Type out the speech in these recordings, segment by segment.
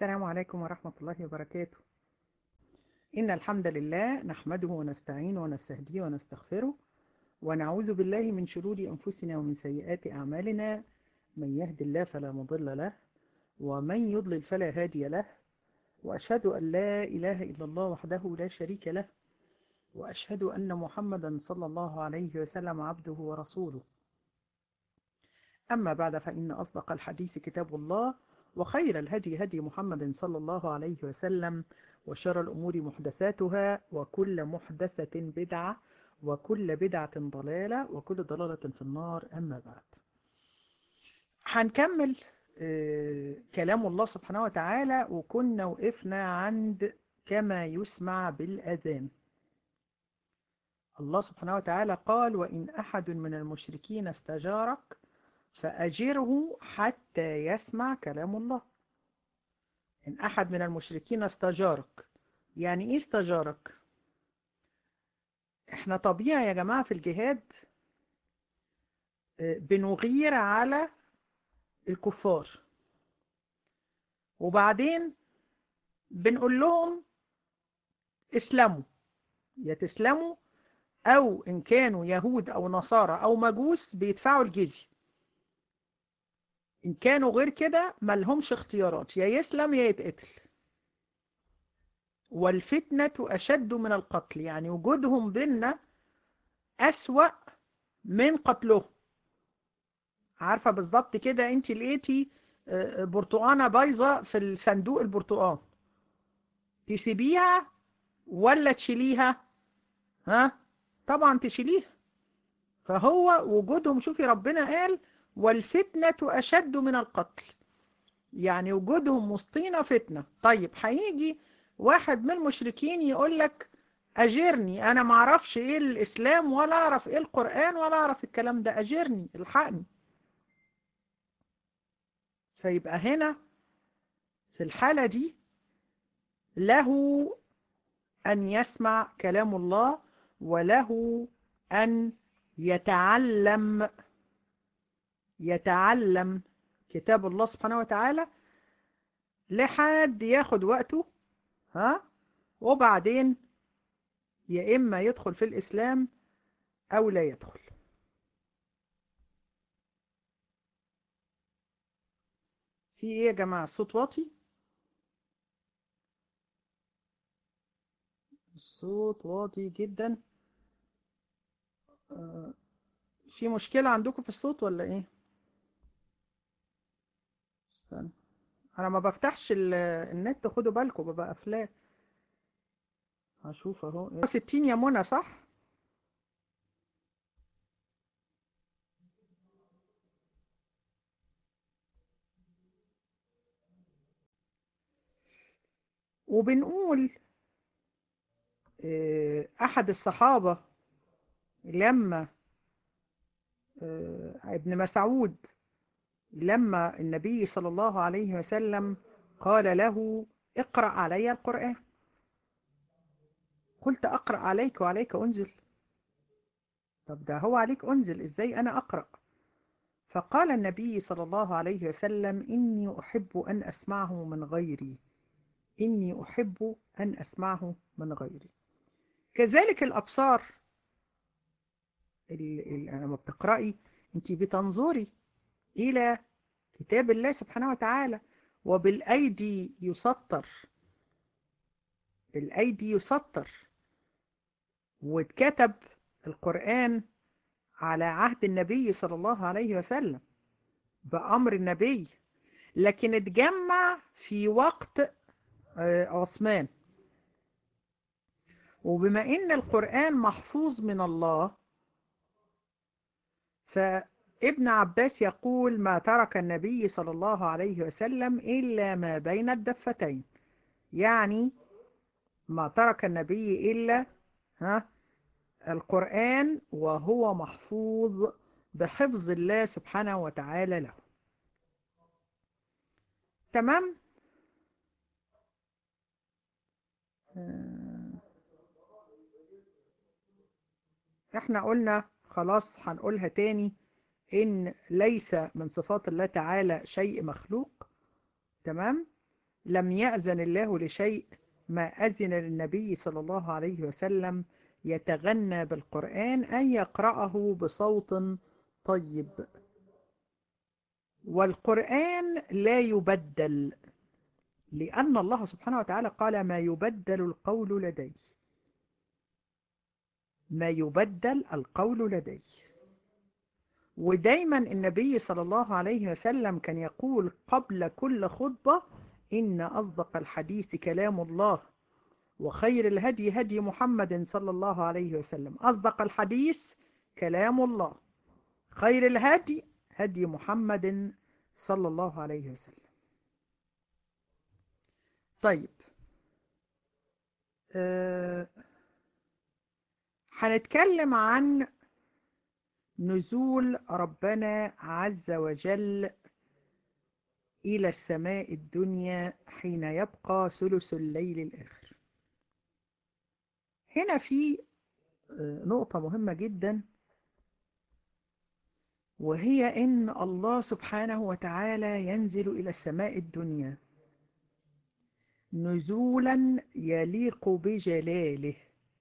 السلام عليكم ورحمة الله وبركاته إن الحمد لله نحمده ونستعينه ونستهديه ونستغفره ونعوذ بالله من شرور أنفسنا ومن سيئات أعمالنا من يهد الله فلا مضل له ومن يضلل فلا هادي له وأشهد أن لا إله إلا الله وحده لا شريك له وأشهد أن محمدا صلى الله عليه وسلم عبده ورسوله أما بعد فإن أصدق الحديث كتاب الله وخير الهدي هدي محمد صلى الله عليه وسلم وشر الأمور محدثاتها وكل محدثة بدعة وكل بدعة ضلالة وكل ضلالة في النار أما بعد هنكمل كلام الله سبحانه وتعالى وكنا وقفنا عند كما يسمع بالأذان الله سبحانه وتعالى قال وإن أحد من المشركين استجارك فأجره حتى يسمع كلام الله إن أحد من المشركين استجارك يعني إيه استجارك إحنا طبيعي يا جماعة في الجهاد بنغير على الكفار وبعدين بنقول لهم اسلموا يا تسلموا أو إن كانوا يهود أو نصارى أو مجوس بيدفعوا الجزية إن كانوا غير كده ملهمش اختيارات يا يسلم يا يتقتل والفتنة أشد من القتل يعني وجودهم بيننا أسوأ من قتلهم عارفة بالظبط كده انت لقيتي برتقانة بايظة في الصندوق البرتقان تسيبيها ولا تشيليها ها طبعا تشيليها فهو وجودهم شوفي ربنا قال والفتنة أشد من القتل يعني وجودهم وسطينا فتنة طيب هيجي واحد من المشركين يقول لك أجرني أنا معرفش إيه الإسلام ولا أعرف إيه القرآن ولا أعرف الكلام ده أجرني الحقني فيبقى هنا في الحالة دي له أن يسمع كلام الله وله أن يتعلم يتعلم كتاب الله سبحانه وتعالى لحد ياخد وقته ها وبعدين يا إما يدخل في الإسلام أو لا يدخل في إيه يا جماعة الصوت واطي الصوت واطي جدا آه في مشكلة عندكم في الصوت ولا إيه استنى انا ما بفتحش النت خدوا بالكم ببقى قافلاه هشوف اهو 60 يا منى صح وبنقول احد الصحابة لما ابن مسعود لما النبي صلى الله عليه وسلم قال له اقرأ علي القرآن قلت أقرأ عليك وعليك أنزل طب ده هو عليك أنزل إزاي أنا أقرأ فقال النبي صلى الله عليه وسلم إني أحب أن أسمعه من غيري إني أحب أن أسمعه من غيري كذلك الأبصار لما بتقرأي أنت بتنظري إلى كتاب الله سبحانه وتعالى وبالأيدي يسطر بالأيدي يسطر واتكتب القرآن على عهد النبي صلى الله عليه وسلم بأمر النبي لكن اتجمع في وقت عثمان وبما ان القرآن محفوظ من الله ف ابن عباس يقول ما ترك النبي صلى الله عليه وسلم إلا ما بين الدفتين يعني ما ترك النبي إلا ها القرآن وهو محفوظ بحفظ الله سبحانه وتعالى له تمام احنا قلنا خلاص هنقولها تاني إن ليس من صفات الله تعالى شيء مخلوق تمام لم يأذن الله لشيء ما أذن للنبي صلى الله عليه وسلم يتغنى بالقرآن أن يقرأه بصوت طيب والقرآن لا يبدل لأن الله سبحانه وتعالى قال ما يبدل القول لدي ما يبدل القول لدي ودايما النبي صلى الله عليه وسلم كان يقول قبل كل خطبة إن أصدق الحديث كلام الله وخير الهدي هدي محمد صلى الله عليه وسلم أصدق الحديث كلام الله خير الهدي هدي محمد صلى الله عليه وسلم طيب أه هنتكلم عن نزول ربنا عز وجل إلى السماء الدنيا حين يبقى ثلث الليل الآخر هنا في نقطة مهمة جدا وهي إن الله سبحانه وتعالى ينزل إلى السماء الدنيا نزولا يليق بجلاله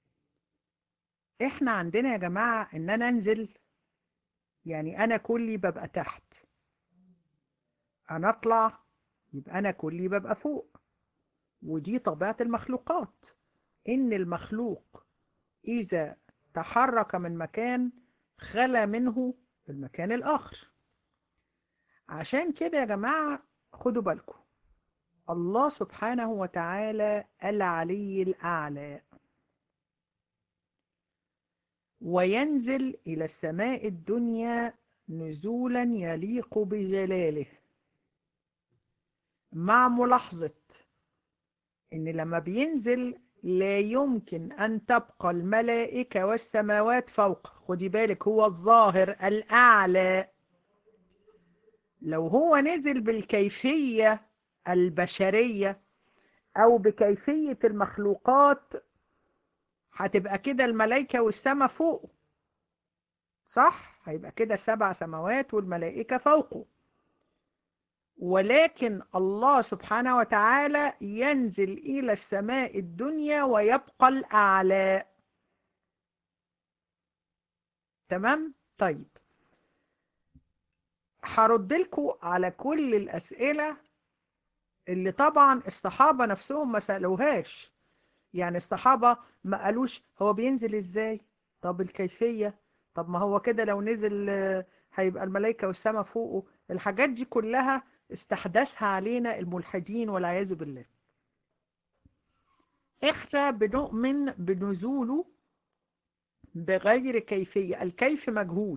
احنا عندنا يا جماعة ان انا انزل يعني انا كلي ببقى تحت انا اطلع يبقى انا كلي ببقى فوق ودي طبيعة المخلوقات ان المخلوق اذا تحرك من مكان خلى منه المكان الاخر عشان كده يا جماعة خدوا بالكم الله سبحانه وتعالى العلي الأعلى وينزل إلى السماء الدنيا نزولا يليق بجلاله مع ملاحظة إن لما بينزل لا يمكن أن تبقى الملائكة والسماوات فوق خدي بالك هو الظاهر الأعلى لو هو نزل بالكيفية البشرية أو بكيفية المخلوقات هتبقى كده الملائكة والسماء فوق صح هيبقى كده السبع سماوات والملائكة فوقه ولكن الله سبحانه وتعالى ينزل إلى السماء الدنيا ويبقى الأعلى تمام طيب هرد لكم على كل الأسئلة اللي طبعا الصحابة نفسهم ما سألوهاش يعني الصحابة ما قالوش هو بينزل ازاي طب الكيفية طب ما هو كده لو نزل هيبقى الملائكة والسماء فوقه الحاجات دي كلها استحدثها علينا الملحدين والعياذ بالله احنا بنؤمن بنزوله بغير كيفية الكيف مجهول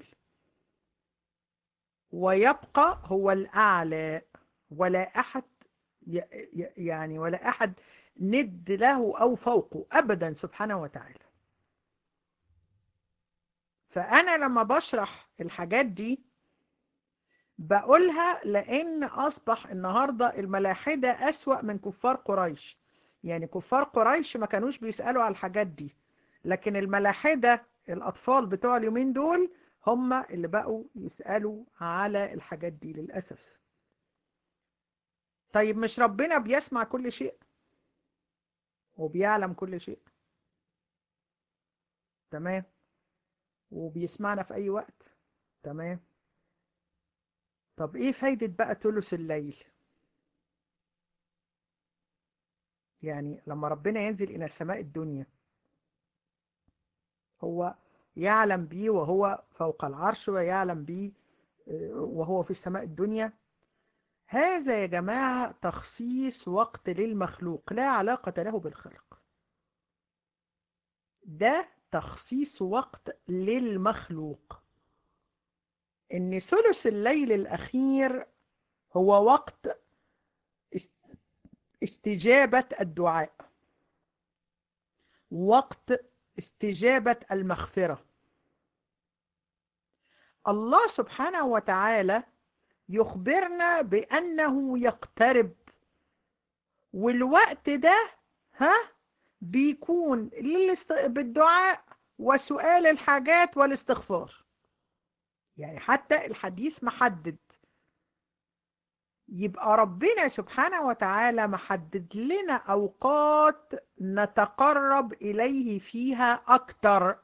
ويبقى هو الأعلى ولا أحد يعني ولا أحد ند له أو فوقه أبدا سبحانه وتعالى فأنا لما بشرح الحاجات دي بقولها لأن أصبح النهاردة الملاحدة أسوأ من كفار قريش يعني كفار قريش ما كانوش بيسألوا على الحاجات دي لكن الملاحدة الأطفال بتوع اليومين دول هم اللي بقوا يسألوا على الحاجات دي للأسف طيب مش ربنا بيسمع كل شيء وبيعلم كل شيء تمام وبيسمعنا في أي وقت تمام طب ايه فايدة بقى ثلث الليل يعني لما ربنا ينزل إلى السماء الدنيا هو يعلم بيه وهو فوق العرش ويعلم بيه وهو في السماء الدنيا هذا يا جماعة تخصيص وقت للمخلوق لا علاقة له بالخلق ده تخصيص وقت للمخلوق ان ثلث الليل الأخير هو وقت استجابة الدعاء وقت استجابة المغفرة الله سبحانه وتعالى يخبرنا بأنه يقترب والوقت ده ها بيكون بالدعاء وسؤال الحاجات والاستغفار يعني حتى الحديث محدد يبقى ربنا سبحانه وتعالى محدد لنا أوقات نتقرب إليه فيها أكتر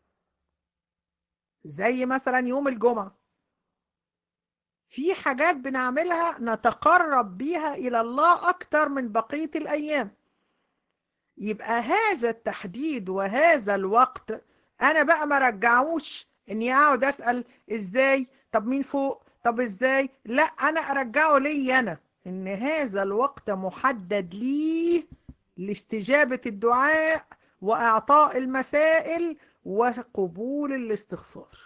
زي مثلا يوم الجمعة في حاجات بنعملها نتقرب بيها إلى الله أكتر من بقية الأيام يبقى هذا التحديد وهذا الوقت أنا بقى ما رجعوش إني أقعد أسأل إزاي طب مين فوق طب إزاي لا أنا أرجعه لي أنا إن هذا الوقت محدد ليه لاستجابة الدعاء وإعطاء المسائل وقبول الاستغفار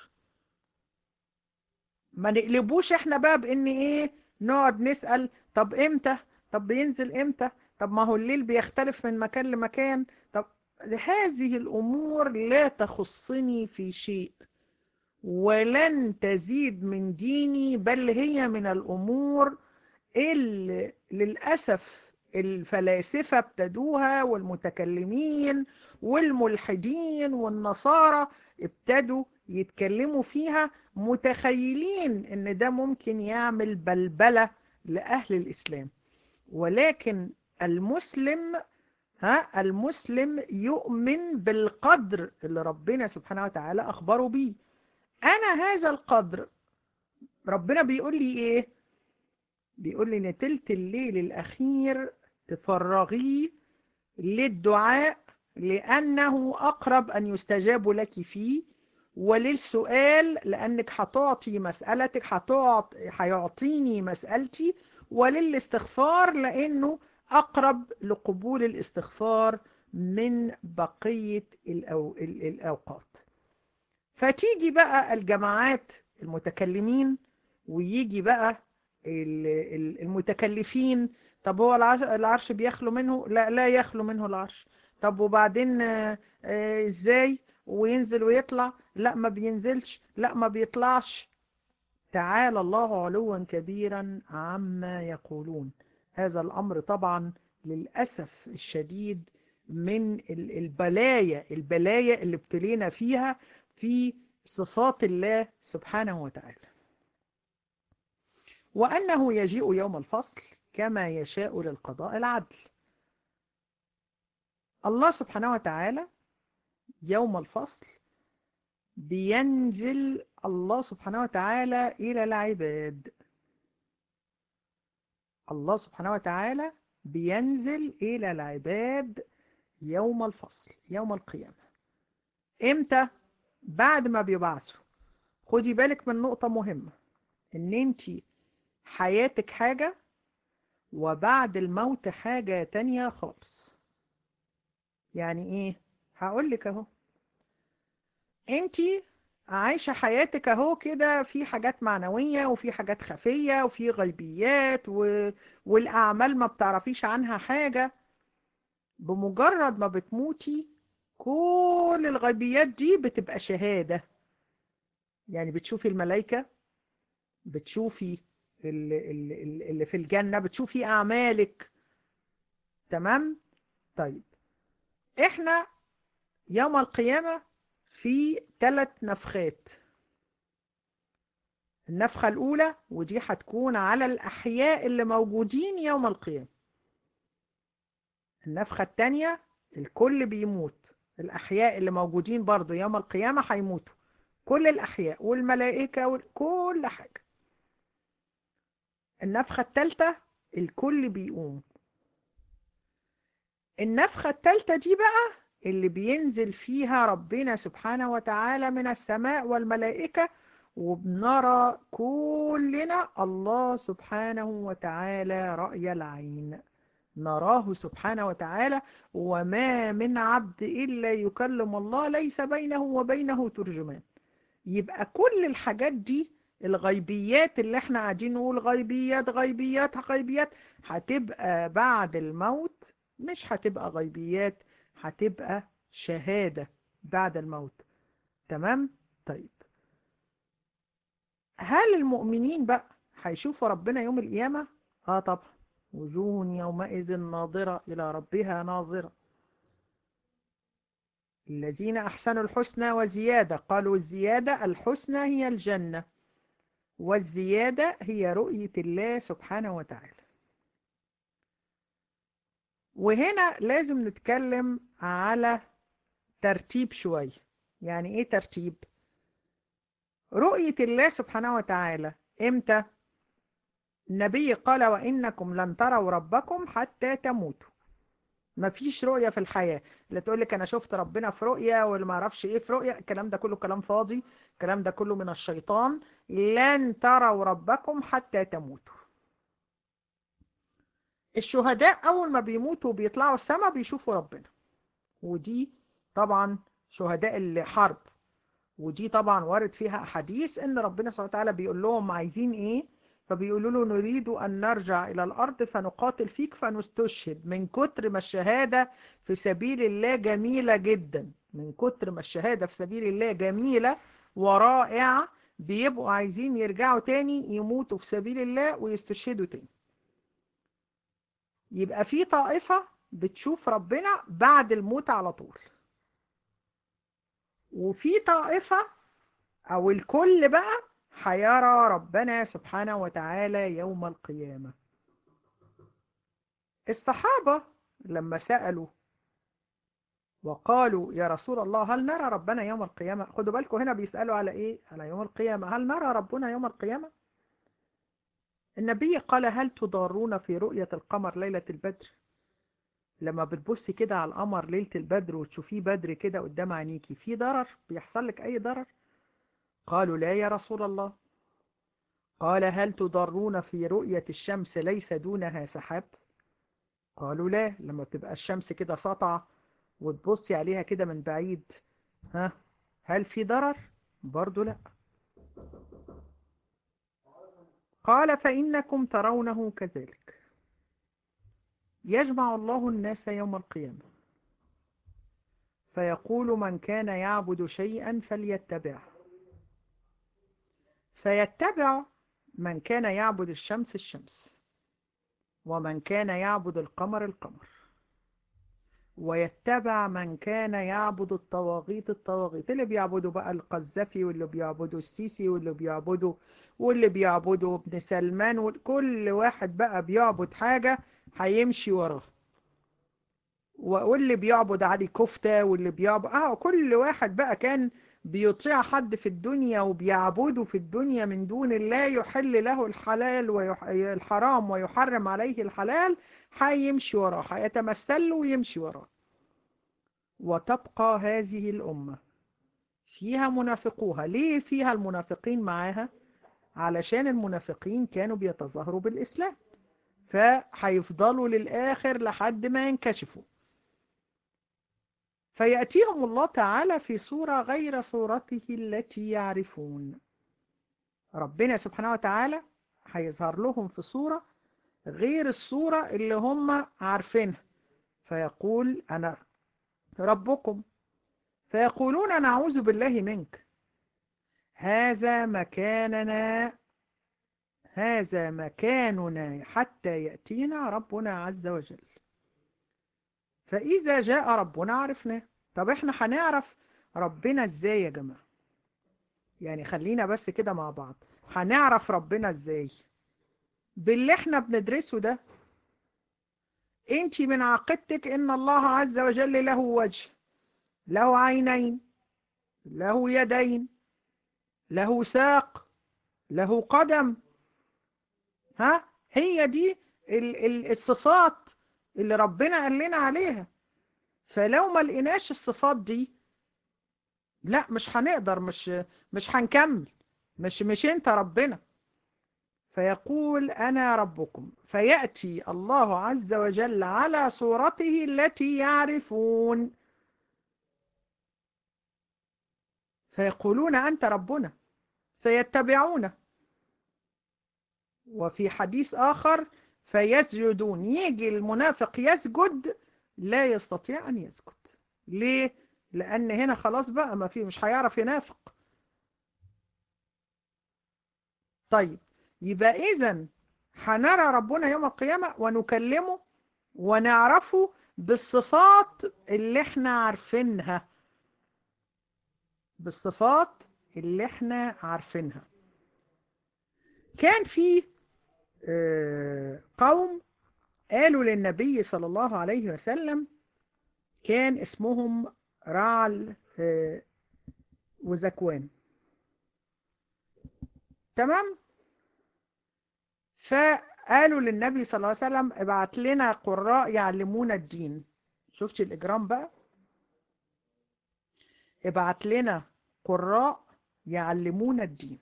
ما نقلبوش احنا بقى بان ايه نقعد نسأل طب امتى طب بينزل امتى طب ما هو الليل بيختلف من مكان لمكان طب هذه الامور لا تخصني في شيء ولن تزيد من ديني بل هي من الامور اللي للأسف الفلاسفة ابتدوها والمتكلمين والملحدين والنصارى ابتدوا يتكلموا فيها متخيلين ان ده ممكن يعمل بلبلة لأهل الإسلام ولكن المسلم ها المسلم يؤمن بالقدر اللي ربنا سبحانه وتعالى أخبره به أنا هذا القدر ربنا بيقول لي إيه بيقول لي ان تلت الليل الأخير تفرغيه للدعاء لأنه أقرب أن يستجاب لك فيه وللسؤال لأنك هتعطي مسألتك هتعطي هيعطيني مسألتي وللاستغفار لأنه أقرب لقبول الاستغفار من بقية الأو... الأوقات فتيجي بقى الجماعات المتكلمين ويجي بقى المتكلفين طب هو العرش بيخلو منه لا لا يخلو منه العرش طب وبعدين ازاي وينزل ويطلع لا ما بينزلش لا ما بيطلعش تعالى الله علوا كبيرا عما يقولون هذا الأمر طبعا للأسف الشديد من البلايا البلايا اللي ابتلينا فيها في صفات الله سبحانه وتعالى وأنه يجيء يوم الفصل كما يشاء للقضاء العدل الله سبحانه وتعالى يوم الفصل بينزل الله سبحانه وتعالى إلى العباد الله سبحانه وتعالى بينزل إلى العباد يوم الفصل يوم القيامة إمتى؟ بعد ما بيبعثوا خدي بالك من نقطة مهمة إن أنت حياتك حاجة وبعد الموت حاجة تانية خالص يعني إيه؟ هقول لك أهو أنت عايشة حياتك اهو كده في حاجات معنوية وفي حاجات خفية وفي غيبيات و... والأعمال ما بتعرفيش عنها حاجة بمجرد ما بتموتي كل الغيبيات دي بتبقى شهادة يعني بتشوفي الملائكة بتشوفي اللي, اللي في الجنة بتشوفي أعمالك تمام طيب احنا يوم القيامة في ثلاث نفخات النفخة الأولى ودي هتكون على الأحياء اللي موجودين يوم القيامة النفخة الثانية الكل بيموت الأحياء اللي موجودين برضو يوم القيامة هيموتوا كل الأحياء والملائكة وكل حاجة النفخة الثالثة الكل بيقوم النفخة الثالثة دي بقى اللي بينزل فيها ربنا سبحانه وتعالى من السماء والملائكة وبنرى كلنا الله سبحانه وتعالى رأي العين نراه سبحانه وتعالى وما من عبد إلا يكلم الله ليس بينه وبينه ترجمان يبقى كل الحاجات دي الغيبيات اللي احنا قاعدين نقول غيبيات غيبيات غيبيات هتبقى بعد الموت مش هتبقى غيبيات هتبقى شهادة بعد الموت تمام طيب هل المؤمنين بقى هيشوفوا ربنا يوم القيامة اه طبعا وجوه يومئذ ناظرة إلى ربها ناظرة الذين أحسنوا الحسنى وزيادة قالوا الزيادة الحسنى هي الجنة والزيادة هي رؤية الله سبحانه وتعالى وهنا لازم نتكلم على ترتيب شوية يعني ايه ترتيب رؤية الله سبحانه وتعالى امتى النبي قال وإنكم لن تروا ربكم حتى تموتوا مفيش رؤية في الحياة لا تقول لك أنا شفت ربنا في رؤية ولا ما أعرفش إيه في رؤية الكلام ده كله كلام فاضي الكلام ده كله من الشيطان لن تروا ربكم حتى تموتوا الشهداء أول ما بيموتوا بيطلعوا السماء بيشوفوا ربنا ودي طبعا شهداء الحرب ودي طبعا وارد فيها أحاديث إن ربنا سبحانه وتعالى بيقول لهم عايزين إيه فبيقولوا له نريد أن نرجع إلى الأرض فنقاتل فيك فنستشهد من كتر ما الشهادة في سبيل الله جميلة جدا من كتر ما الشهادة في سبيل الله جميلة ورائعة بيبقوا عايزين يرجعوا تاني يموتوا في سبيل الله ويستشهدوا تاني يبقى في طائفة بتشوف ربنا بعد الموت على طول وفي طائفة أو الكل بقى هيرى ربنا سبحانه وتعالى يوم القيامة الصحابة لما سألوا وقالوا يا رسول الله هل نرى ربنا يوم القيامة خدوا بالكم هنا بيسألوا على إيه على يوم القيامة هل نرى ربنا يوم القيامة النبي قال هل تضارون في رؤية القمر ليلة البدر لما بتبصي كده على القمر ليلة البدر وتشوفيه بدر كده قدام عينيكي في ضرر بيحصل لك أي ضرر قالوا لا يا رسول الله قال هل تضرون في رؤية الشمس ليس دونها سحاب قالوا لا لما تبقى الشمس كده سطعة وتبصي عليها كده من بعيد ها هل في ضرر برضو لا قال فإنكم ترونه كذلك يجمع الله الناس يوم القيامة فيقول من كان يعبد شيئا فليتبعه فيتبع من كان يعبد الشمس الشمس ومن كان يعبد القمر القمر ويتبع من كان يعبد الطواغيت الطواغيت اللي بيعبدوا بقى القذافي واللي بيعبدوا السيسي واللي بيعبدوا واللي بيعبدوا ابن سلمان وكل واحد بقى بيعبد حاجة هيمشي وراه واللي بيعبد علي كفتة واللي بيعبد اه كل واحد بقى كان بيطيع حد في الدنيا وبيعبده في الدنيا من دون الله يحل له الحلال والحرام ويحرم عليه الحلال هيمشي وراه هيتمثل له ويمشي وراه وتبقى هذه الأمة فيها منافقوها ليه فيها المنافقين معاها علشان المنافقين كانوا بيتظاهروا بالإسلام فهيفضلوا للآخر لحد ما ينكشفوا فيأتيهم الله تعالى في صورة غير صورته التي يعرفون ربنا سبحانه وتعالى هيظهر لهم في صورة غير الصورة اللي هم عارفينها فيقول أنا ربكم فيقولون نعوذ بالله منك هذا مكاننا هذا مكاننا حتى يأتينا ربنا عز وجل فإذا جاء ربنا عرفناه طب احنا هنعرف ربنا ازاي يا جماعة يعني خلينا بس كده مع بعض هنعرف ربنا ازاي باللي احنا بندرسه ده انت من عقيدتك ان الله عز وجل له وجه له عينين له يدين له ساق له قدم ها هي دي الصفات اللي ربنا قال لنا عليها فلو ما لقيناش الصفات دي لا مش هنقدر مش مش هنكمل مش مش انت ربنا فيقول انا ربكم فياتي الله عز وجل على صورته التي يعرفون فيقولون انت ربنا فيتبعونه وفي حديث اخر فيسجدون يجي المنافق يسجد لا يستطيع أن يسجد ليه؟ لأن هنا خلاص بقى ما فيه مش هيعرف ينافق طيب يبقى إذا هنرى ربنا يوم القيامة ونكلمه ونعرفه بالصفات اللي احنا عارفينها بالصفات اللي احنا عارفينها كان في قوم قالوا للنبي صلى الله عليه وسلم كان اسمهم رعل وزكوان تمام فقالوا للنبي صلى الله عليه وسلم ابعت لنا قراء يعلمونا الدين شفتش الإجرام بقى ابعت لنا قراء يعلمونا الدين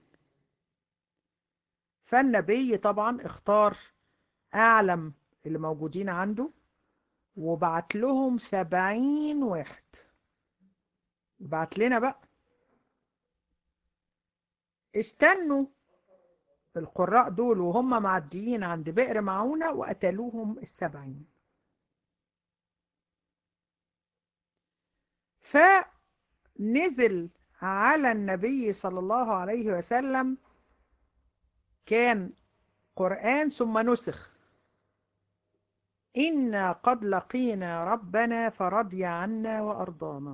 فالنبي طبعا اختار أعلم اللي موجودين عنده وبعت لهم سبعين واحد بعت لنا بقى استنوا القراء دول وهم معديين عند بئر معونة وقتلوهم السبعين فنزل على النبي صلى الله عليه وسلم كان قرآن ثم نسخ إنا قد لقينا ربنا فرضي عنا وأرضانا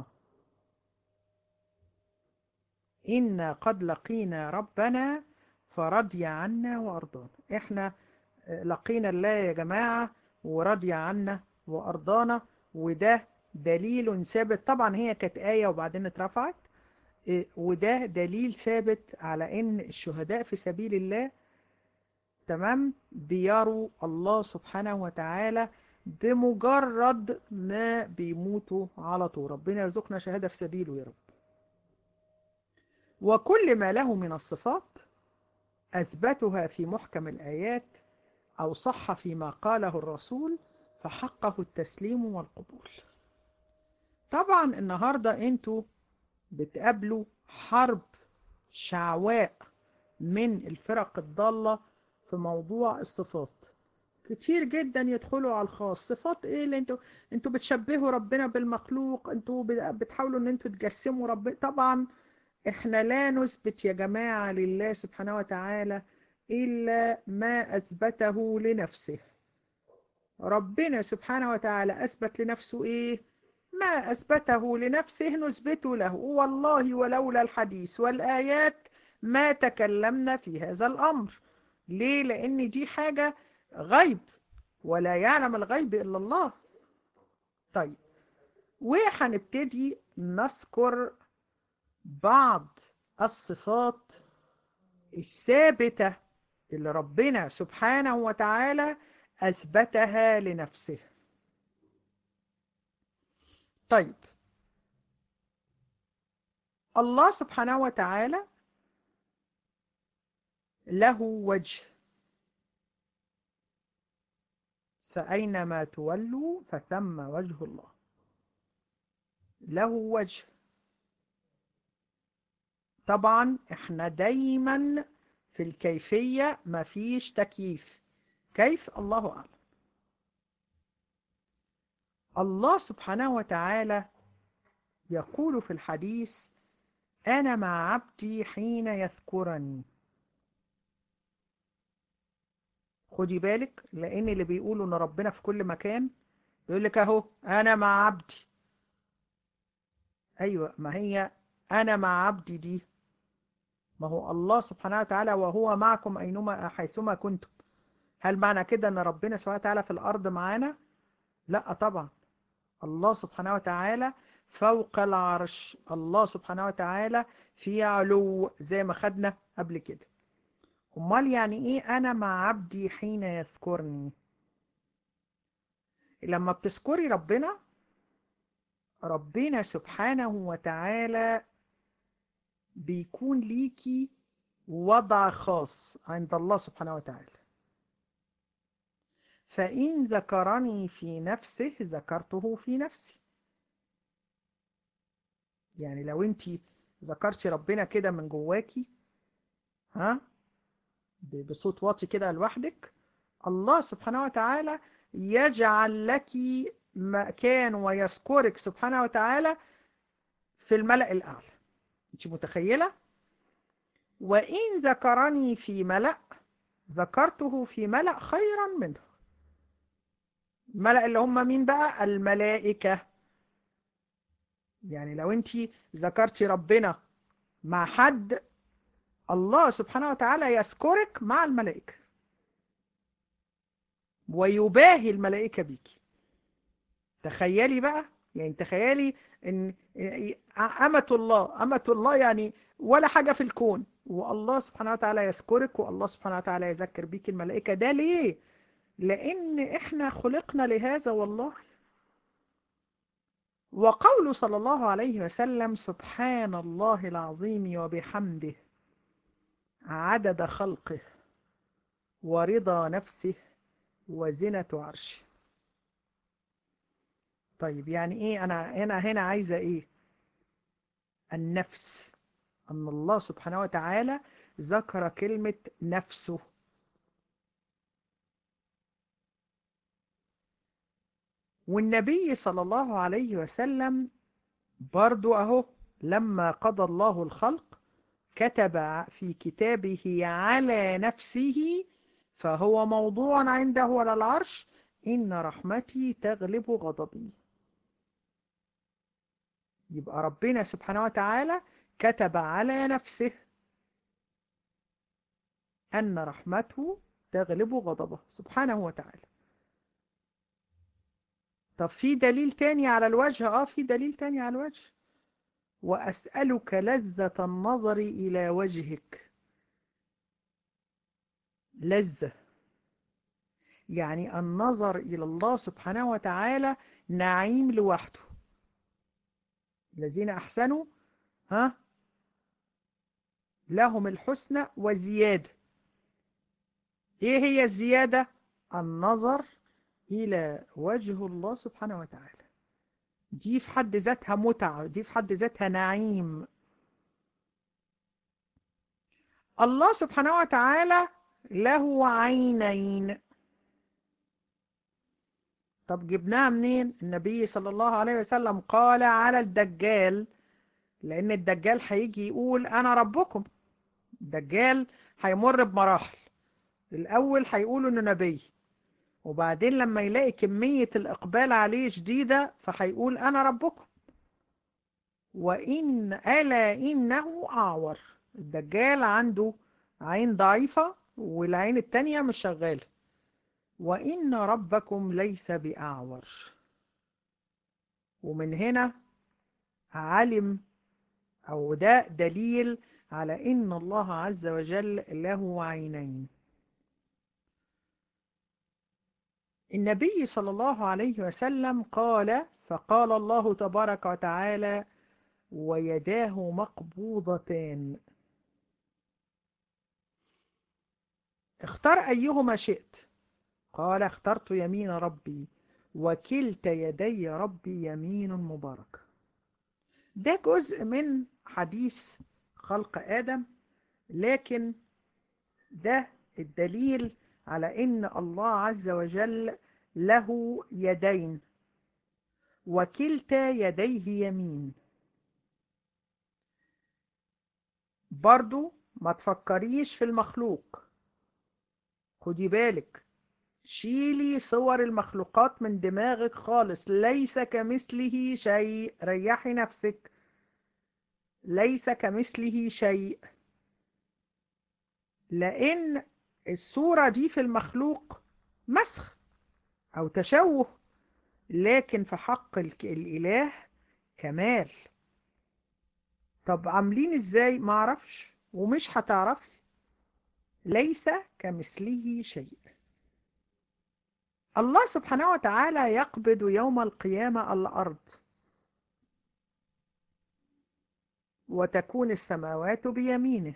إنا قد لقينا ربنا فرضي عنا وأرضانا إحنا لقينا الله يا جماعة ورضي عنا وأرضانا وده دليل ثابت طبعا هي كانت آية وبعدين اترفعت وده دليل ثابت على ان الشهداء في سبيل الله تمام بيروا الله سبحانه وتعالى بمجرد ما بيموتوا على طول ربنا يرزقنا شهادة في سبيله يا رب وكل ما له من الصفات أثبتها في محكم الآيات أو صح فيما قاله الرسول فحقه التسليم والقبول طبعا النهاردة انتوا بتقابلوا حرب شعواء من الفرق الضالة في موضوع الصفات كتير جدا يدخلوا على الخاص صفات ايه اللي انتوا انتوا بتشبهوا ربنا بالمخلوق انتوا بتحاولوا ان انتوا تجسموا ربنا طبعا احنا لا نثبت يا جماعة لله سبحانه وتعالى إلا ما أثبته لنفسه ربنا سبحانه وتعالى أثبت لنفسه إيه ما أثبته لنفسه نثبته له والله ولولا الحديث والآيات ما تكلمنا في هذا الأمر ليه لأن دي حاجة غيب ولا يعلم الغيب إلا الله طيب وهنبتدي نذكر بعض الصفات الثابتة اللي ربنا سبحانه وتعالى أثبتها لنفسه طيب الله سبحانه وتعالى له وجه فأينما تولوا فثم وجه الله له وجه طبعا احنا دايما في الكيفية مفيش تكييف كيف الله أعلم الله سبحانه وتعالى يقول في الحديث أنا مع عبدي حين يذكرني خدي بالك لأن اللي بيقولوا أن ربنا في كل مكان يقول لك أهو أنا مع عبدي أيوة ما هي أنا مع عبدي دي ما هو الله سبحانه وتعالى وهو معكم أينما حيثما كنتم هل معنى كده أن ربنا سبحانه وتعالى في الأرض معانا لا طبعا الله سبحانه وتعالى فوق العرش الله سبحانه وتعالى في علو زي ما خدنا قبل كده امال يعني ايه انا مع عبدي حين يذكرني لما بتذكري ربنا ربنا سبحانه وتعالى بيكون ليكي وضع خاص عند الله سبحانه وتعالى فإن ذكرني في نفسه ذكرته في نفسي يعني لو انت ذكرتي ربنا كده من جواكي ها بصوت واطي كده لوحدك الله سبحانه وتعالى يجعل لك مكان ويذكرك سبحانه وتعالى في الملأ الأعلى انت متخيلة وإن ذكرني في ملأ ذكرته في ملأ خيرا منه الملأ اللي هم مين بقى الملائكة يعني لو انت ذكرتي ربنا مع حد الله سبحانه وتعالى يذكرك مع الملائكة ويباهي الملائكة بيك تخيلي بقى يعني تخيلي ان أمة الله أمة الله يعني ولا حاجة في الكون والله سبحانه وتعالى يذكرك والله سبحانه وتعالى يذكر بيك الملائكة ده ليه لأن إحنا خلقنا لهذا والله وقول صلى الله عليه وسلم سبحان الله العظيم وبحمده عدد خلقه ورضا نفسه وزنة عرشه طيب يعني ايه انا هنا هنا عايزة ايه النفس ان الله سبحانه وتعالى ذكر كلمة نفسه والنبي صلى الله عليه وسلم برضو اهو لما قضى الله الخلق كتب في كتابه على نفسه فهو موضوع عنده على العرش إن رحمتي تغلب غضبي يبقى ربنا سبحانه وتعالى كتب على نفسه أن رحمته تغلب غضبه سبحانه وتعالى طب في دليل تاني على الوجه اه في دليل تاني على الوجه وأسألك لذة النظر إلى وجهك لذة يعني النظر إلى الله سبحانه وتعالى نعيم لوحده الذين أحسنوا ها لهم الحسنى وزيادة إيه هي الزيادة النظر إلى وجه الله سبحانه وتعالى دي في حد ذاتها متعة دي في حد ذاتها نعيم الله سبحانه وتعالى له عينين طب جبناها منين النبي صلى الله عليه وسلم قال على الدجال لأن الدجال هيجي يقول أنا ربكم الدجال هيمر بمراحل الأول هيقول إنه نبي وبعدين لما يلاقي كمية الإقبال عليه شديدة فهيقول أنا ربكم وإن ألا إنه أعور الدجال عنده عين ضعيفة والعين التانية مش شغالة وإن ربكم ليس بأعور ومن هنا علم أو ده دليل على إن الله عز وجل له عينين النبي صلى الله عليه وسلم قال فقال الله تبارك وتعالى ويداه مقبوضتان اختر أيهما شئت قال اخترت يمين ربي وكلتا يدي ربي يمين مبارك ده جزء من حديث خلق آدم لكن ده الدليل على إن الله عز وجل له يدين وكلتا يديه يمين برضو ما تفكريش في المخلوق خدي بالك شيلي صور المخلوقات من دماغك خالص ليس كمثله شيء ريحي نفسك ليس كمثله شيء لأن الصورة دي في المخلوق مسخ أو تشوه لكن في حق الإله كمال طب عاملين ازاي معرفش ومش هتعرفي ليس كمثله شيء الله سبحانه وتعالى يقبض يوم القيامة الأرض وتكون السماوات بيمينه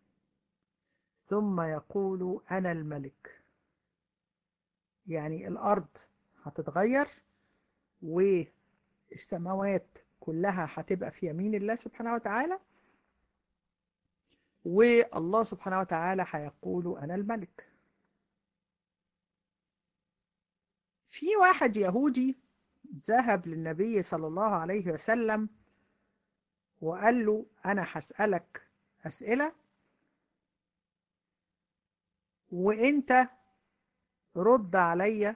ثم يقول أنا الملك يعني الأرض هتتغير والسماوات كلها هتبقى في يمين الله سبحانه وتعالى والله سبحانه وتعالى هيقول أنا الملك في واحد يهودي ذهب للنبي صلى الله عليه وسلم وقال له أنا هسألك أسئلة وانت رد عليا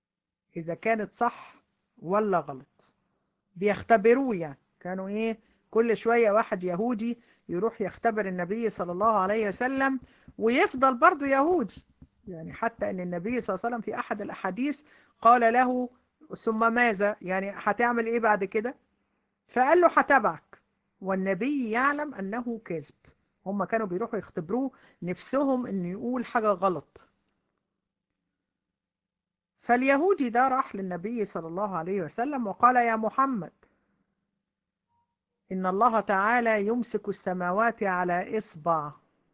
اذا كانت صح ولا غلط بيختبروه يعني كانوا ايه كل شوية واحد يهودي يروح يختبر النبي صلى الله عليه وسلم ويفضل برضه يهودي يعني حتى ان النبي صلى الله عليه وسلم في احد الاحاديث قال له ثم ماذا يعني هتعمل ايه بعد كده فقال له هتبعك والنبي يعلم انه كذب هم كانوا بيروحوا يختبروه نفسهم انه يقول حاجة غلط فاليهودي ده راح للنبي صلى الله عليه وسلم وقال يا محمد إن الله تعالى يمسك السماوات على إصبع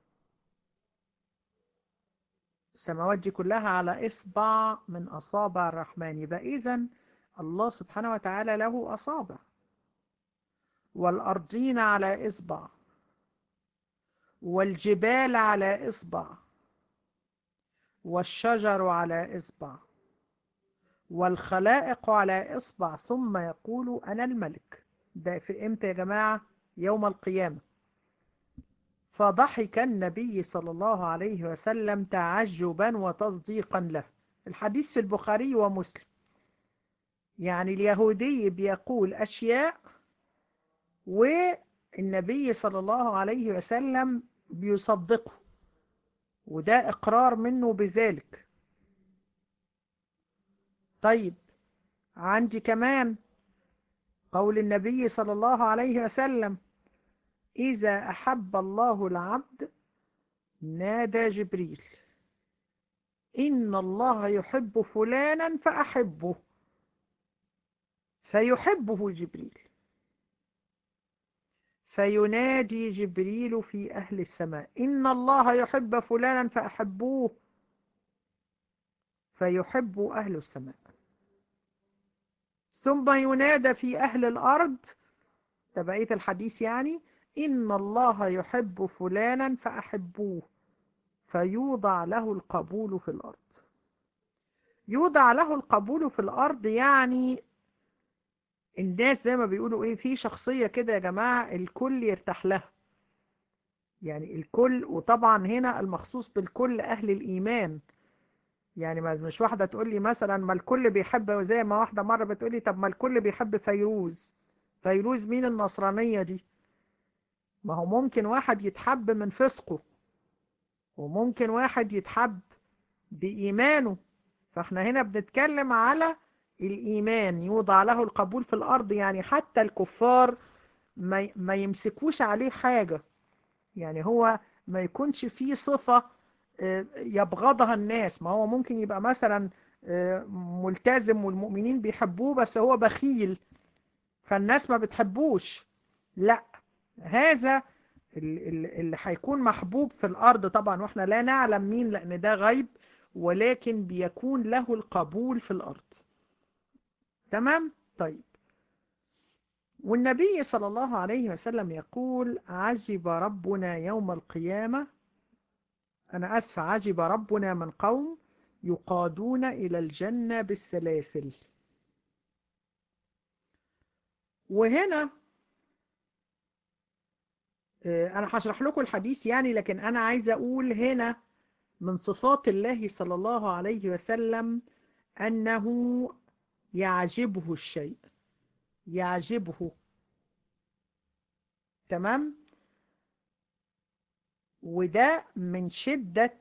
السماوات دي كلها على إصبع من أصابع الرحمن يبقى إذن الله سبحانه وتعالى له أصابع والأرضين على إصبع والجبال على إصبع والشجر على إصبع والخلائق على إصبع ثم يقول أنا الملك ده في إمتى يا جماعة يوم القيامة فضحك النبي صلى الله عليه وسلم تعجبا وتصديقا له الحديث في البخاري ومسلم يعني اليهودي بيقول أشياء والنبي صلى الله عليه وسلم بيصدقه وده إقرار منه بذلك طيب عندي كمان قول النبي صلى الله عليه وسلم إذا أحب الله العبد نادى جبريل إن الله يحب فلانا فأحبه فيحبه جبريل فينادي جبريل في أهل السماء إن الله يحب فلانا فأحبوه فيحب أهل السماء ثم ينادى في أهل الأرض تبعية الحديث يعني إن الله يحب فلانا فأحبوه فيوضع له القبول في الأرض يوضع له القبول في الأرض يعني الناس زي ما بيقولوا إيه في شخصية كده يا جماعة الكل يرتاح لها يعني الكل وطبعا هنا المخصوص بالكل أهل الإيمان يعني مش واحدة تقول لي مثلا ما الكل بيحب زي ما واحدة مرة بتقول لي طب ما الكل بيحب فيروز فيروز مين النصرانية دي ما هو ممكن واحد يتحب من فسقه وممكن واحد يتحب بإيمانه فاحنا هنا بنتكلم على الإيمان يوضع له القبول في الأرض يعني حتى الكفار ما ما يمسكوش عليه حاجة يعني هو ما يكونش فيه صفة يبغضها الناس ما هو ممكن يبقى مثلا ملتزم والمؤمنين بيحبوه بس هو بخيل فالناس ما بتحبوش لا هذا اللي هيكون محبوب في الأرض طبعا واحنا لا نعلم مين لأن ده غيب ولكن بيكون له القبول في الأرض تمام طيب والنبي صلى الله عليه وسلم يقول عجب ربنا يوم القيامة أنا أسف عجب ربنا من قوم يقادون إلى الجنة بالسلاسل وهنا أنا هشرح لكم الحديث يعني لكن أنا عايز أقول هنا من صفات الله صلى الله عليه وسلم أنه يعجبه الشيء يعجبه تمام وده من شدة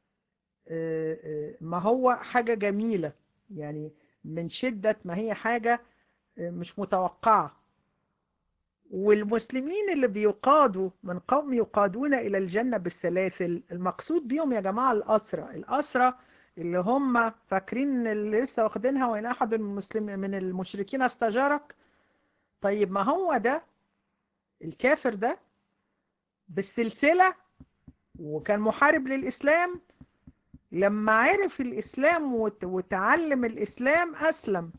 ما هو حاجة جميلة يعني من شدة ما هي حاجة مش متوقعة والمسلمين اللي بيقادوا من قوم يقادون إلى الجنة بالسلاسل المقصود بيهم يا جماعة الأسرة الأسرة اللي هم فاكرين اللي لسه واخدينها وإن أحد المسلم من المشركين استجارك طيب ما هو ده الكافر ده بالسلسلة وكان محارب للإسلام لما عرف الإسلام وتعلم الإسلام أسلم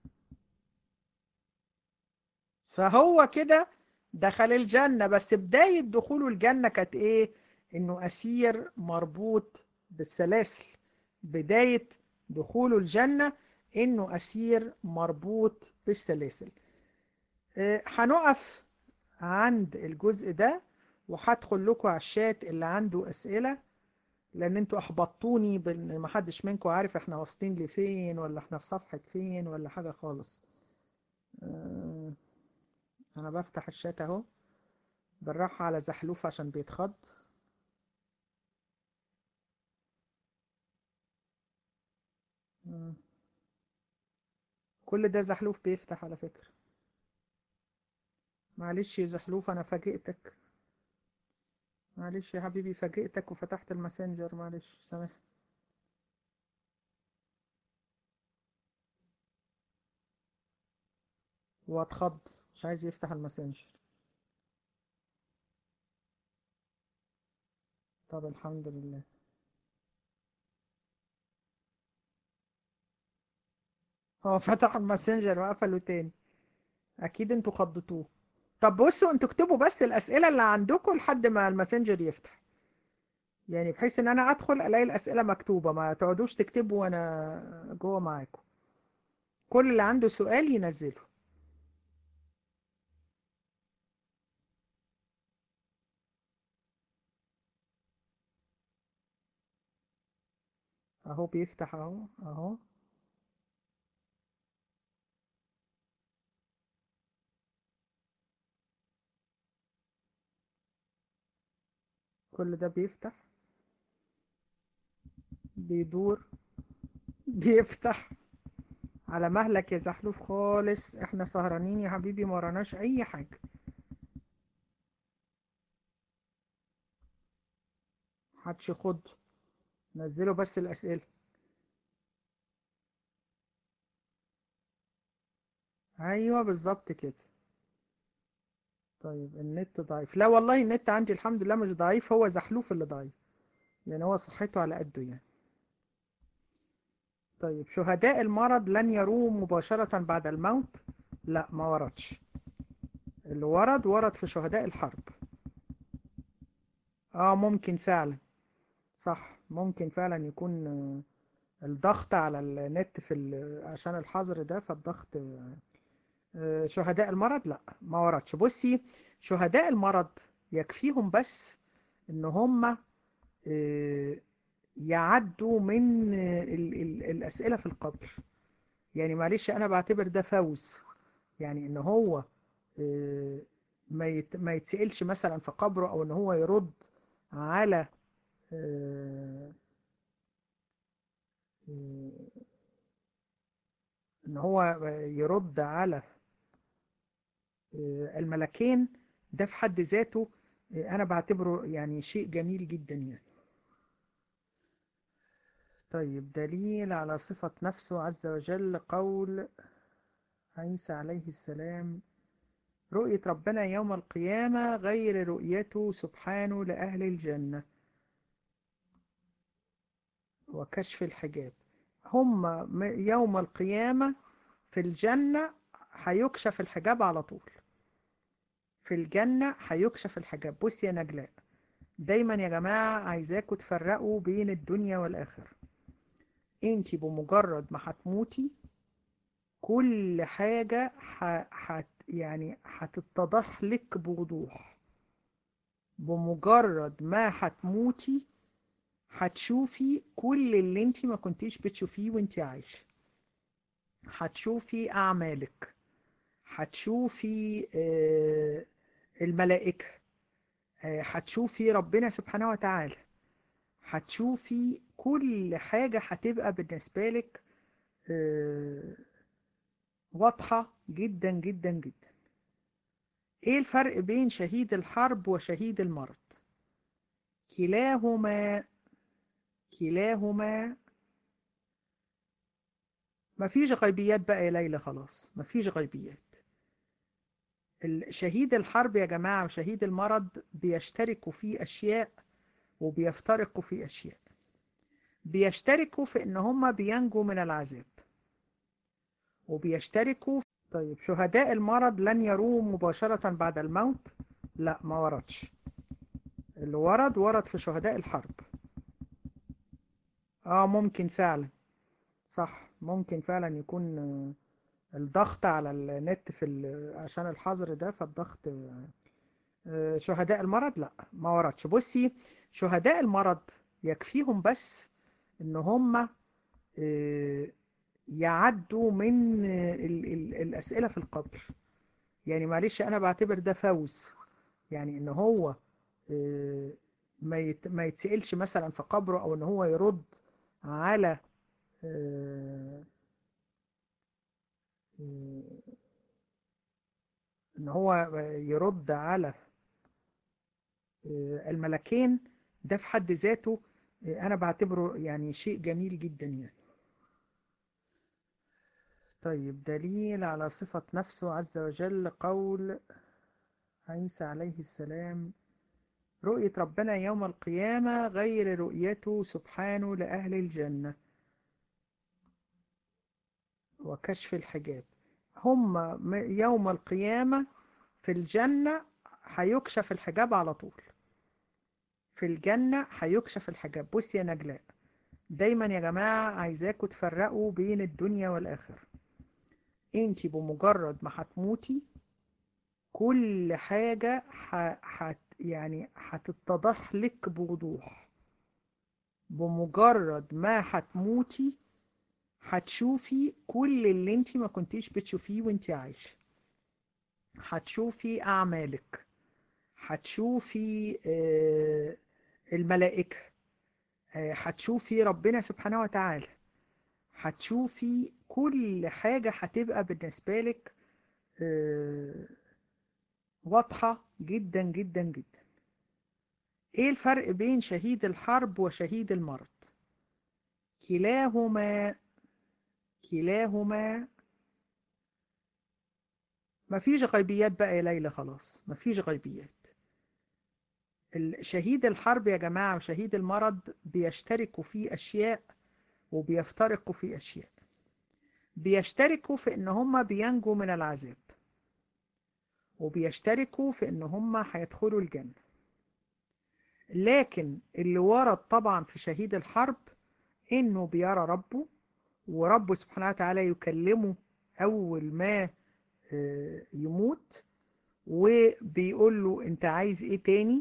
فهو كده دخل الجنة بس بداية دخوله الجنة كانت إيه إنه أسير مربوط بالسلاسل بداية دخوله الجنة إنه أسير مربوط بالسلاسل هنقف عند الجزء ده وهدخل لكم على الشات اللي عنده أسئلة لأن انتوا أحبطتوني بأن محدش منكم عارف احنا واصلين لفين ولا احنا في صفحة فين ولا حاجة خالص انا بفتح الشات اهو بالراحة على زحلوف عشان بيتخض مم. كل ده زحلوف بيفتح على فكرة معلش يا زحلوف انا فاجئتك معلش يا حبيبي فاجئتك وفتحت الماسنجر معلش سامح واتخض مش عايز يفتح الماسنجر طب الحمد لله هو فتح الماسنجر وقفله تاني اكيد انتوا خضتوه طب بصوا انتوا اكتبوا بس الاسئله اللي عندكم لحد ما الماسنجر يفتح يعني بحيث ان انا ادخل الاقي الاسئله مكتوبه ما تقعدوش تكتبوا وانا جوه معاكم كل اللي عنده سؤال ينزله اهو بيفتح اهو اهو كل ده بيفتح بيدور بيفتح على مهلك يا زحلوف خالص احنا سهرانين يا حبيبي ما وراناش اي حاجة محدش يخض نزلوا بس الاسئلة ايوه بالظبط كده طيب النت ضعيف لا والله النت عندي الحمد لله مش ضعيف هو زحلوف اللي ضعيف يعني هو صحته على قده يعني طيب شهداء المرض لن يروه مباشرة بعد الموت لا ما وردش اللي ورد ورد في شهداء الحرب اه ممكن فعلا صح ممكن فعلا يكون آه، الضغط على النت في ال- عشان الحظر ده فالضغط آه، شهداء المرض لا ما وردش بصي شهداء المرض يكفيهم بس ان هم آه، يعدوا من آه، ال- ال- الأسئلة في القبر يعني معلش أنا بعتبر ده فوز يعني إن هو آه، ما يت- ما يتسألش مثلا في قبره أو إن هو يرد على آه، آه، إن هو يرد على آه، الملكين ده في حد ذاته آه، أنا بعتبره يعني شيء جميل جدا يعني طيب دليل على صفة نفسه عز وجل قول عيسى عليه السلام رؤية ربنا يوم القيامة غير رؤيته سبحانه لأهل الجنة وكشف الحجاب هم م- يوم القيامة في الجنة هيكشف الحجاب على طول في الجنة هيكشف الحجاب بص يا نجلاء دايما يا جماعة عايزاكم تفرقوا بين الدنيا والآخرة انتي بمجرد ما هتموتي كل حاجة ح... حت... يعني هتتضح لك بوضوح بمجرد ما هتموتي هتشوفي كل اللي انتي ما كنتيش بتشوفيه وانتي عايشة هتشوفي أعمالك هتشوفي آه، الملائكة آه، هتشوفي ربنا سبحانه وتعالى هتشوفي كل حاجة هتبقى بالنسبة لك آه، واضحة جدا جدا جدا ايه الفرق بين شهيد الحرب وشهيد المرض كلاهما كلاهما مفيش غيبيات بقى يا ليلى خلاص مفيش غيبيات ال- شهيد الحرب يا جماعة وشهيد المرض بيشتركوا في أشياء وبيفترقوا في أشياء بيشتركوا في إن هما بينجوا من العذاب وبيشتركوا طيب شهداء المرض لن يروه مباشرة بعد الموت لا ما وردش اللي ورد ورد في شهداء الحرب اه ممكن فعلا صح ممكن فعلا يكون آه، الضغط على النت في ال- عشان الحظر ده فالضغط آه، شهداء المرض لا ما وردش بصي شهداء المرض يكفيهم بس ان هم آه، يعدوا من آه، ال- ال- الأسئلة في القبر يعني معلش انا بعتبر ده فوز يعني ان هو ما ما يتسألش مثلا في قبره او ان هو يرد على ان هو يرد على الملكين ده في حد ذاته انا بعتبره يعني شيء جميل جدا يعني طيب دليل على صفة نفسه عز وجل قول عيسى عليه السلام رؤية ربنا يوم القيامة غير رؤيته سبحانه لأهل الجنة وكشف الحجاب هم يوم القيامة في الجنة هيكشف الحجاب على طول في الجنة هيكشف الحجاب بص يا نجلاء دايما يا جماعة عايزاكم تفرقوا بين الدنيا والآخرة انت بمجرد ما هتموتي كل حاجة حت يعني هتتضح لك بوضوح بمجرد ما هتموتي هتشوفي كل اللي انت ما كنتيش بتشوفيه وانت عايشة هتشوفي أعمالك هتشوفي الملائكة هتشوفي ربنا سبحانه وتعالى هتشوفي كل حاجة هتبقى بالنسبة لك واضحة جدا جدا جدا ايه الفرق بين شهيد الحرب وشهيد المرض كلاهما كلاهما مفيش غيبيات بقى يا ليلى خلاص مفيش غيبيات شهيد الحرب يا جماعة وشهيد المرض بيشتركوا في أشياء وبيفترقوا في أشياء بيشتركوا في إن هما بينجوا من العذاب وبيشتركوا في إن هما هيدخلوا الجنة لكن اللي ورد طبعا في شهيد الحرب إنه بيرى ربه وربه سبحانه وتعالى يكلمه أول ما يموت وبيقول له أنت عايز إيه تاني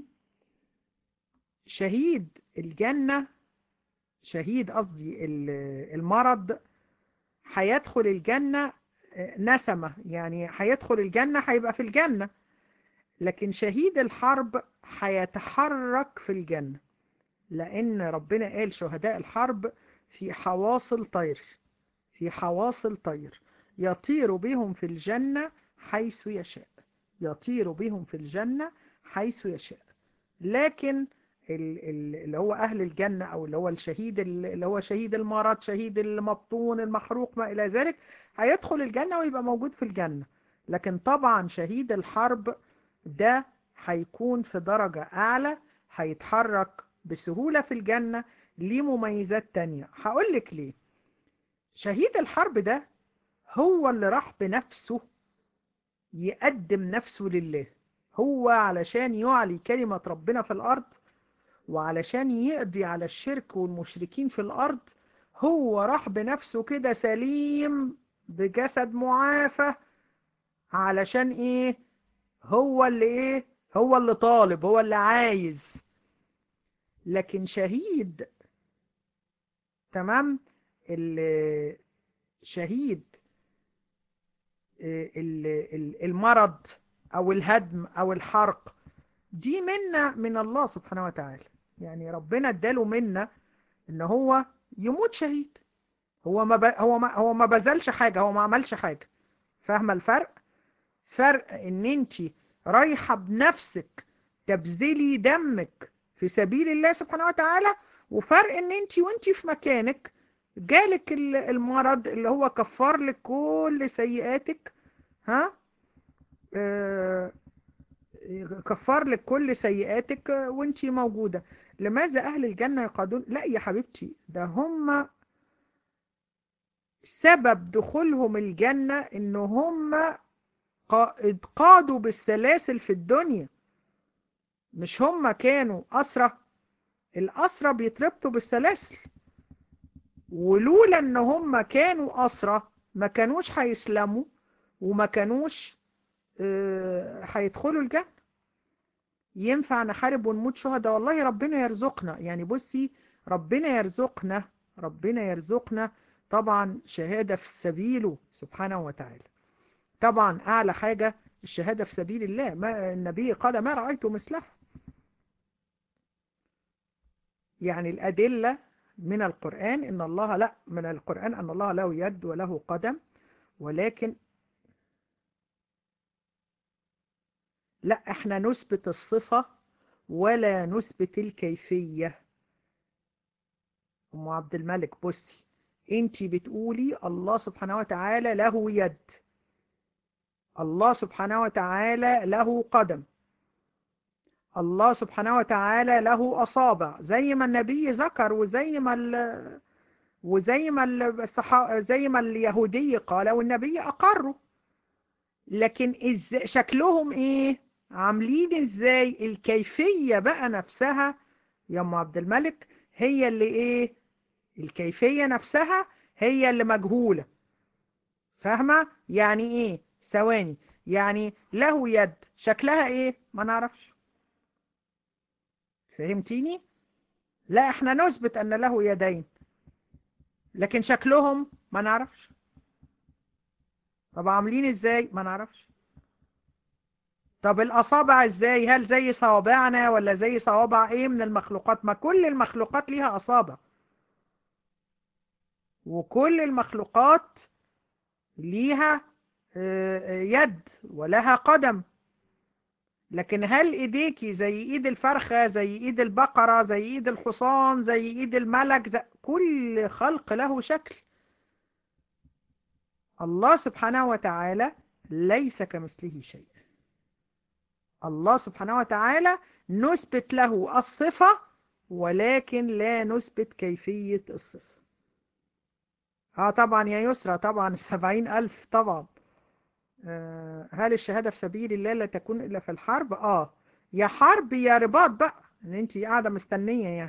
شهيد الجنة شهيد قصدي المرض هيدخل الجنة نسمة يعني هيدخل الجنة هيبقى في الجنة لكن شهيد الحرب هيتحرك في الجنة لأن ربنا قال شهداء الحرب في حواصل طير في حواصل طير يطير بهم في الجنة حيث يشاء يطير بهم في الجنة حيث يشاء لكن اللي هو أهل الجنة أو اللي هو الشهيد اللي هو شهيد المرض شهيد المبطون المحروق ما إلى ذلك هيدخل الجنة ويبقى موجود في الجنة لكن طبعا شهيد الحرب ده هيكون في درجة أعلى هيتحرك بسهولة في الجنة ليه مميزات تانية هقول لك ليه شهيد الحرب ده هو اللي راح بنفسه يقدم نفسه لله هو علشان يعلي كلمة ربنا في الأرض وعلشان يقضي على الشرك والمشركين في الأرض هو راح بنفسه كده سليم بجسد معافى علشان ايه هو اللي ايه هو اللي طالب هو اللي عايز لكن شهيد تمام الشهيد المرض او الهدم او الحرق دي منا من الله سبحانه وتعالى يعني ربنا اداله منا ان هو يموت شهيد هو ما ب... هو ما هو ما بذلش حاجه هو ما عملش حاجه فاهمه الفرق فرق ان انت رايحه بنفسك تبذلي دمك في سبيل الله سبحانه وتعالى وفرق ان انت وانت في مكانك جالك المرض اللي هو كفر لك كل سيئاتك ها آه كفر لك كل سيئاتك وانت موجودة لماذا أهل الجنة يقعدون لا يا حبيبتي ده هم سبب دخولهم الجنة ان هم قادوا بالسلاسل في الدنيا مش هم كانوا أسرة الأسرة بيتربطوا بالسلاسل ولولا ان هم كانوا أسرة ما كانوش هيسلموا وما كانوش هيدخلوا الجنة ينفع نحارب ونموت شهداء والله ربنا يرزقنا يعني بصي ربنا يرزقنا ربنا يرزقنا طبعا شهادة في سبيله سبحانه وتعالى طبعا أعلى حاجة الشهادة في سبيل الله ما النبي قال ما رأيت مثلها يعني الأدلة من القرآن إن الله لا من القرآن أن الله له يد وله قدم ولكن لا احنا نثبت الصفة ولا نثبت الكيفية أم عبد الملك بصي انتي بتقولي الله سبحانه وتعالى له يد الله سبحانه وتعالى له قدم الله سبحانه وتعالى له أصابع زي ما النبي ذكر وزي ما ال... وزي ما الصحا... زي ما اليهودي قال والنبي أقروا لكن إز... شكلهم إيه عاملين إزاي الكيفية بقى نفسها يا أم عبد الملك هي اللي إيه الكيفية نفسها هي اللي مجهولة فاهمة يعني إيه ثواني يعني له يد شكلها إيه ما نعرفش فهمتيني لا احنا نثبت ان له يدين لكن شكلهم ما نعرفش طب عاملين ازاي ما نعرفش طب الاصابع ازاي هل زي صوابعنا ولا زي صوابع ايه من المخلوقات ما كل المخلوقات ليها اصابع وكل المخلوقات ليها يد ولها قدم لكن هل ايديكي زي ايد الفرخة زي ايد البقرة زي ايد الحصان زي ايد الملك زي كل خلق له شكل الله سبحانه وتعالى ليس كمثله شيء الله سبحانه وتعالى نثبت له الصفة ولكن لا نثبت كيفية الصفة اه طبعا يا يسرى طبعا السبعين ألف طبعا هل الشهادة في سبيل الله لا تكون إلا في الحرب آه يا حرب يا رباط بقى ان انت قاعدة مستنية يعني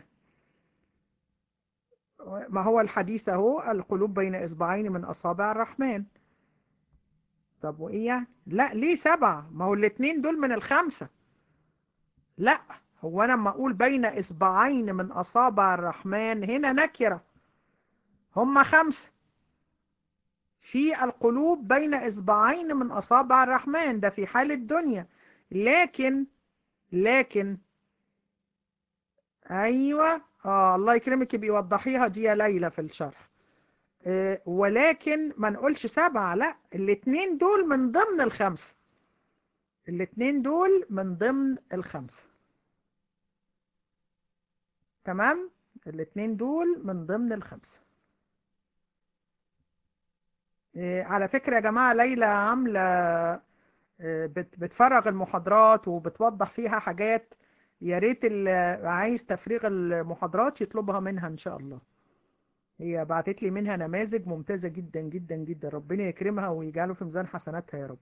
ما هو الحديث اهو القلوب بين إصبعين من أصابع الرحمن طب وإيه يعني لا ليه سبعة ما هو الاتنين دول من الخمسة لا هو أنا لما أقول بين إصبعين من أصابع الرحمن هنا نكرة هم خمسة في القلوب بين إصبعين من أصابع الرحمن ده في حال الدنيا لكن لكن أيوة آه الله يكرمك بيوضحيها دي يا ليلى في الشرح آه ولكن ما نقولش سبعة لا الاتنين دول من ضمن الخمسة الاتنين دول من ضمن الخمسة تمام الاتنين دول من ضمن الخمسة على فكرة يا جماعة ليلى عاملة بتفرغ المحاضرات وبتوضح فيها حاجات يا ريت اللي عايز تفريغ المحاضرات يطلبها منها ان شاء الله هي بعتت لي منها نماذج ممتازة جدا جدا جدا ربنا يكرمها ويجعله في ميزان حسناتها يا رب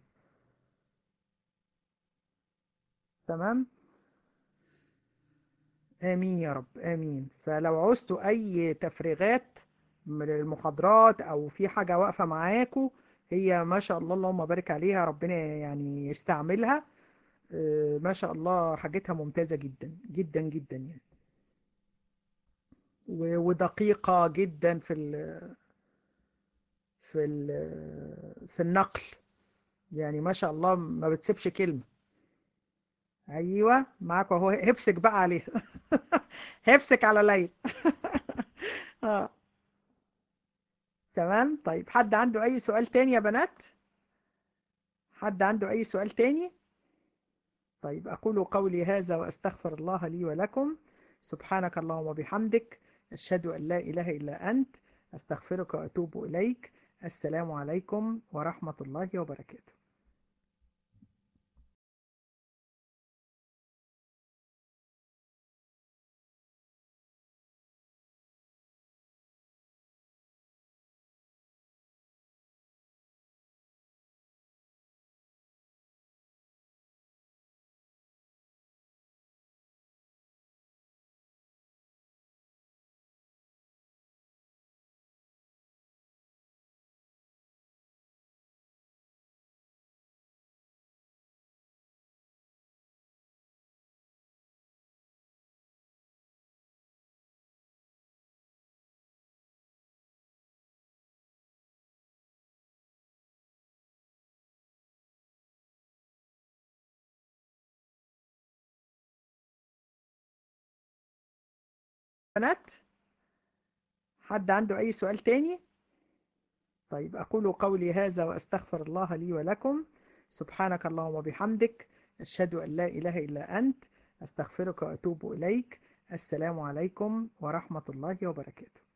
تمام امين يا رب امين فلو عوزتوا اي تفريغات من المحاضرات او في حاجة واقفة معاكم هي ما شاء الله اللهم بارك عليها ربنا يعني يستعملها ما شاء الله حاجتها ممتازة جدا جدا جدا يعني ودقيقة جدا في ال في ال في النقل يعني ما شاء الله ما بتسيبش كلمة ايوه معاك اهو هبسك بقى عليها هبسك على ليل اه تمام طيب حد عنده أي سؤال تاني يا بنات حد عنده أي سؤال تاني طيب أقول قولي هذا وأستغفر الله لي ولكم سبحانك اللهم وبحمدك أشهد أن لا إله إلا أنت أستغفرك وأتوب إليك السلام عليكم ورحمة الله وبركاته بنات حد عنده أي سؤال تاني طيب أقول قولي هذا وأستغفر الله لي ولكم سبحانك اللهم وبحمدك أشهد أن لا إله إلا أنت أستغفرك وأتوب إليك السلام عليكم ورحمة الله وبركاته